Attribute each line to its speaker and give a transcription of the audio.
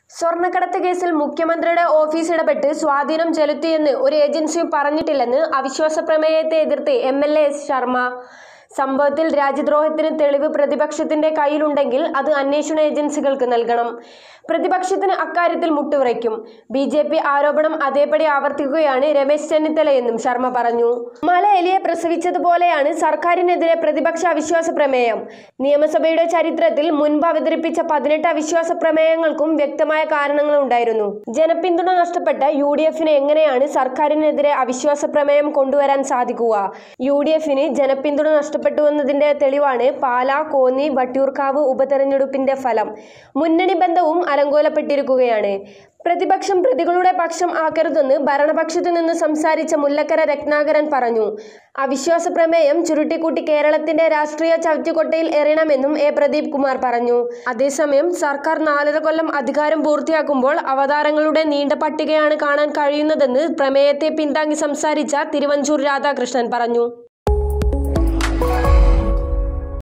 Speaker 1: സ്വർണ്ണക്കടത്ത് കേസിൽ മുഖ്യമന്ത്രിയുടെ ഓഫീസ് ഇടപെട്ട് സ്വാധീനം ചെലുത്തിയെന്ന് ഒരു ഏജൻസിയും പറഞ്ഞിട്ടില്ലെന്ന് അവിശ്വാസ പ്രമേയത്തെ എതിർത്ത് M L A S Sharma സംഭവത്തിൽ രാജ്യദ്രോഹത്തിന് തെളിവ് പ്രതിപക്ഷത്തിന്റെ കയ്യിലുണ്ടെങ്കിൽ അത് അന്വേഷണ ഏജൻസികൾക്ക് നൽകണം പ്രതിപക്ഷത്തിന് അക്കാര്യത്തിൽ മുട്ടുവിറയ്ക്കും ബി ജെ പി ആരോപണം അതേപടി ആവർത്തിക്കുകയാണ് രമേശ് ചെന്നിത്തലയെന്നും ശർമ്മ പറഞ്ഞു മല എലിയെ പ്രസവിച്ചതുപോലെയാണ് സർക്കാരിനെതിരെ പ്രതിപക്ഷ അവിശ്വാസ പ്രമേയം നിയമസഭയുടെ ചരിത്രത്തിൽ മുൻപ് അവതരിപ്പിച്ച പതിനെട്ട് അവിശ്വാസ പ്രമേയങ്ങൾക്കും വ്യക്തമായ കാരണങ്ങളുണ്ടായിരുന്നു ജനപിന്തുണ നഷ്ടപ്പെട്ട യു ഡി എഫിന് എങ്ങനെയാണ് സർക്കാരിനെതിരെ അവിശ്വാസ പ്രമേയം കൊണ്ടുവരാൻ സാധിക്കുക യു ഡി എഫിന് ജനപിന്തുണ നഷ്ടപ്പെട്ടുവെന്നതിന്റെ തെളിവാണ് പാലാ കോന്നി വട്ടിയൂർക്കാവ് ഉപതെരഞ്ഞെടുപ്പിന്റെ ഫലം മുന്നണി ബന്ധവും അലങ്കോലപ്പെട്ടിരിക്കുകയാണ് പ്രതിപക്ഷം പ്രതികളുടെ പക്ഷം ആക്കരുതെന്ന് ഭരണപക്ഷത്തു നിന്ന് സംസാരിച്ച മുല്ലക്കര രത്നാകരൻ പറഞ്ഞു അവിശ്വാസ പ്രമേയം ചുരുട്ടിക്കൂട്ടി കേരളത്തിന്റെ രാഷ്ട്രീയ ചവറ്റുകൊട്ടയിൽ എറിയണമെന്നും എ പ്രദീപ് കുമാർ പറഞ്ഞു അതേസമയം സർക്കാർ നാലര കൊല്ലം അധികാരം പൂർത്തിയാക്കുമ്പോൾ അവതാരങ്ങളുടെ നീണ്ട പട്ടികയാണ് കാണാൻ കഴിയുന്നതെന്ന് പ്രമേയത്തെ പിന്താങ്ങി സംസാരിച്ച തിരുവഞ്ചൂർ രാധാകൃഷ്ണൻ പറഞ്ഞു